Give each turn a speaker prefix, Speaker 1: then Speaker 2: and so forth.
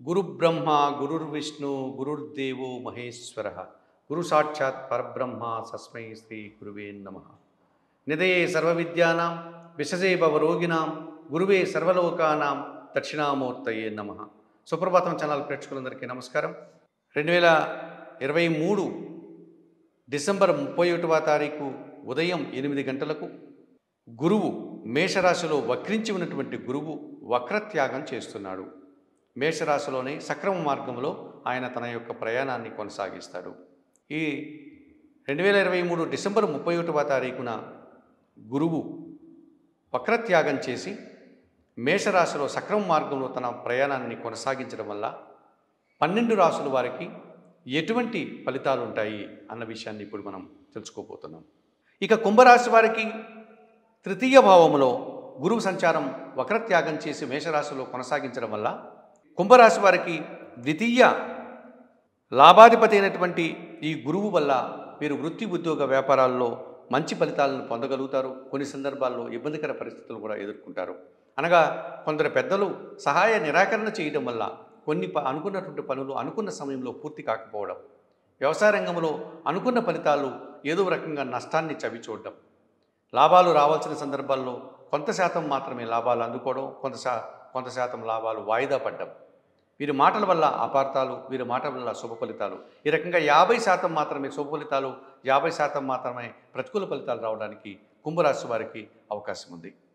Speaker 1: గురుబ్రహ్మ గురుర్విష్ణు గురుర్దేవో మహేశ్వర గురు సాక్షాత్ పరబ్రహ్మ సస్మై శ్రీ గురువే నమ నిదయే సర్వవిద్యానాం విశజే భవరోగిణాం గురువే సర్వలోకానాం దక్షిణామూర్తయే నమ సుప్రభాతం ఛానల్ ప్రేక్షకులందరికీ నమస్కారం రెండు వేల ఇరవై మూడు డిసెంబర్ ముప్పై ఒకటవ తారీఖు ఉదయం ఎనిమిది గంటలకు గురువు మేషరాశిలో వక్రించి ఉన్నటువంటి గురువు వక్రత్యాగం చేస్తున్నాడు మేషరాశిలోనే సక్రమ మార్గంలో ఆయన తన యొక్క ప్రయాణాన్ని కొనసాగిస్తాడు ఈ రెండు వేల ఇరవై మూడు డిసెంబర్ ముప్పై ఒకటవ తారీఖున గురువు వక్రత్యాగం చేసి మేషరాశిలో సక్రమ మార్గంలో తన ప్రయాణాన్ని కొనసాగించడం వల్ల పన్నెండు రాసుల వారికి ఎటువంటి ఫలితాలు ఉంటాయి అన్న విషయాన్ని ఇప్పుడు మనం తెలుసుకోబోతున్నాం ఇక కుంభరాశి వారికి తృతీయ భావంలో గురువు సంచారం వక్రత్యాగం చేసి మేషరాశిలో కొనసాగించడం వల్ల కుంభరాశి వారికి ద్వితీయ లాభాధిపతి అయినటువంటి ఈ గురువు వల్ల మీరు వృత్తి ఉద్యోగ వ్యాపారాల్లో మంచి ఫలితాలను పొందగలుగుతారు కొన్ని సందర్భాల్లో ఇబ్బందికర పరిస్థితులు కూడా ఎదుర్కొంటారు అనగా కొందరు పెద్దలు సహాయ నిరాకరణ చేయడం వల్ల కొన్ని ప అనుకున్నటువంటి పనులు అనుకున్న సమయంలో పూర్తి కాకపోవడం వ్యవసాయ రంగంలో అనుకున్న ఫలితాలు ఏదో రకంగా నష్టాన్ని చవి చూడడం లాభాలు రావాల్సిన సందర్భాల్లో కొంత శాతం మాత్రమే లాభాలు అందుకోవడం కొంత శా కొంత శాతం లాభాలు వాయిదా పడ్డం వీరి మాటల వల్ల అపార్థాలు వీరి మాటల వల్ల శుభ ఫలితాలు ఈ రకంగా యాభై శాతం మాత్రమే శుభ ఫలితాలు యాభై శాతం మాత్రమే ప్రతికూల ఫలితాలు రావడానికి కుంభరాశి వారికి అవకాశం ఉంది